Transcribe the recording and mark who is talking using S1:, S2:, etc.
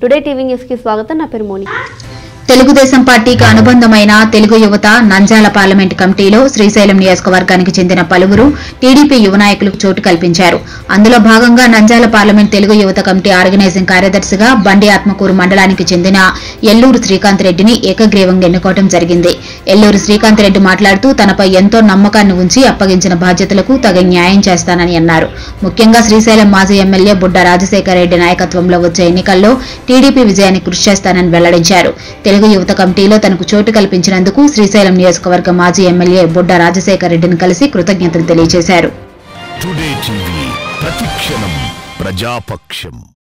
S1: today TV news కి స్వాగతం నా పేరు మోని
S2: తెలుగుదేశం పార్టీకి అనుబంధమైన తెలుగు యువత నంజాల పార్లమెంట్ కమిటీలో శ్రీశైలం నియోజకవర్గానికి చెందిన పలువురు టీడీపీ యువ నాయకులకు చోటు కల్పించారు అందులో భాగంగా నంజాల పార్లమెంట్ తెలుగు యువత కమిటీ ఆర్గనైజింగ్ కార్యదర్శిగా బండి ఆత్మకూరు మండలానికి చెందిన ఎల్లూరు శ్రీకాంత్ రెడ్డిని ఏకగ్రీవంగా ఎన్నుకోవడం జరిగింది ఎల్లూరు శ్రీకాంత్ రెడ్డి మాట్లాడుతూ తనపై ఎంతో నమ్మకాన్ని ఉంచి అప్పగించిన బాధ్యతలకు తగిన న్యాయం చేస్తానని అన్నారు ముఖ్యంగా శ్రీశైలం మాజీ ఎమ్మెల్యే బుడ్డ రాజశేఖర రెడ్డి నాయకత్వంలో వచ్చే ఎన్నికల్లో టీడీపీ విజయానికి కృషి చేస్తానని వెల్లడించారు తెలుగు యువత కమిటీలో తనకు చోటు కల్పించినందుకు శ్రీశైలం నియోజకవర్గ మాజీ ఎమ్మెల్యే బుడ్డ రాజశేఖర రెడ్డిని కలిసి కృతజ్ఞతలు తెలియజేశారు
S3: టుడే టీవీ ప్రతిక్షణం ప్రజాపక్షం